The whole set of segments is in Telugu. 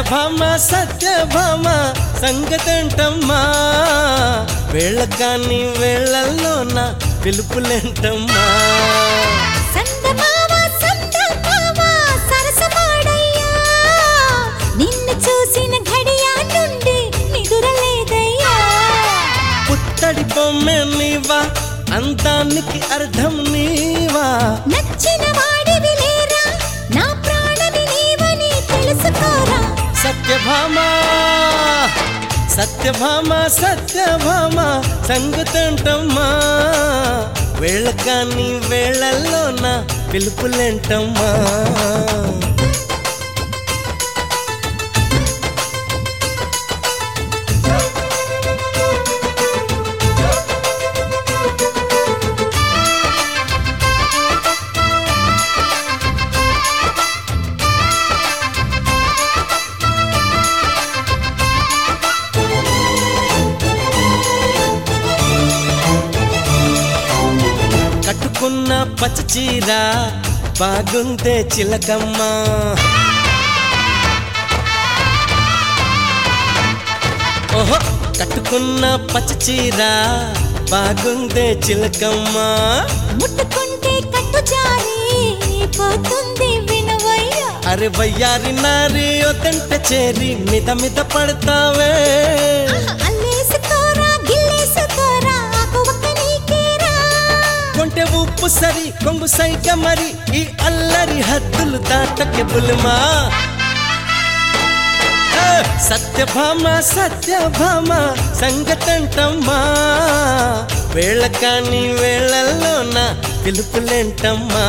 సత్యభామ సత్యభామ సంగతంటమ్మా వేళ కాని వేళల్లోన పిలుపులేంటమ్మా సందమామ సందమామ సరసమాడయ్యా నిన్ను చూసిన ఘడియా నుండి నిదురలేదయ్యా పుత్తడి బొమ్మె నీవా అందానికి అర్థం నీవా నచ్చిన వాడివి లేరా నా ప్రాణమి నీవని తెలుసుకోరా సత్యభామ సత్యభామ సత్యభామ సంగతంటమ్మా వేళ కాని వేళల్లోన పిలుపులేంటమ్మా కట్టుకున్న పచ్చ చీర బాగుందే చిలకమ్మ ఓహో కట్టుకున్న పచ్చ చీర బాగుందే చిలకమ్మ ముట్టుకుంటే కట్టు జారి పోతుంది వినవయ్యా అరే వయ్యారి నారి ఒదంట చేరి మిద మిద పడతావే అల్లేసుకోరా గిల్లేసుకోరా ఆకు ఒక్క నీకేరా కొంటె ఉప్పు సరి కొంగు సైక మరి ఈ అల్లరి హద్దులు దాటకే బుల్మా ఏ, సత్యభామ సత్యభామ సంగతంటమ్మా వేళ కాని వేళల్లోన పిలుపులేంటమ్మా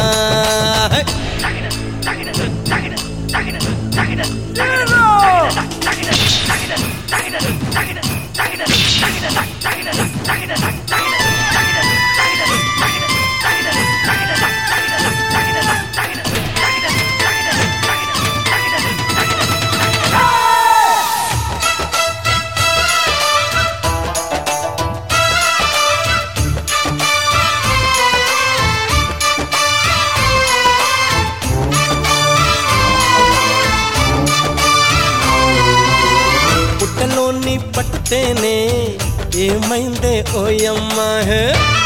పుట్టలోని పట్టుతేనే ఏమైందే ఓయమ్మా హే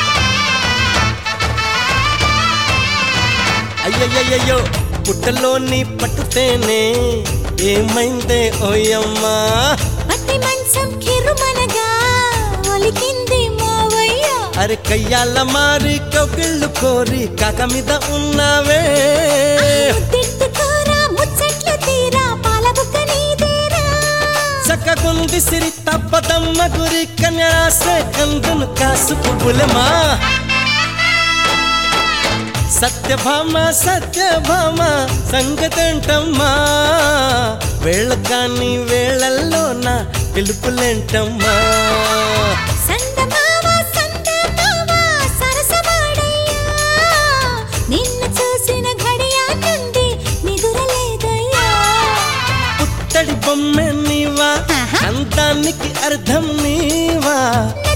అయ్యయ్యయ్యో పుట్టలోని పట్టుతేనే ఏమైందే ఓయమ్మా పట్టి మంచం కిరుమనగా ఒలికింది మావయ్యా అరే కయ్యాల మారి కౌగిళ్ళు కోరి కాక మీద ఉన్నావే ముద్దెట్టుకోరా ముచ్చట్లు తీరా పాల బుక్క నీదేరా చక్కగుంది సిరి తప్పదమ్మ గురి కన్యాసే కందును కాసు పువ్వులమా సత్యభామ సత్యభామ సంగతంటమ్మా వేళ కాని వేళల్లోన పిలుపులేంటమ్మా సందమామ సందమామ సరసమాడయ్యా నిన్ను చూసిన ఘడియా నుండి నిదురలేదయ్యా పుత్తడి బొమ్మె నీవా ఆహా. అందానికి అర్థం నీవా నా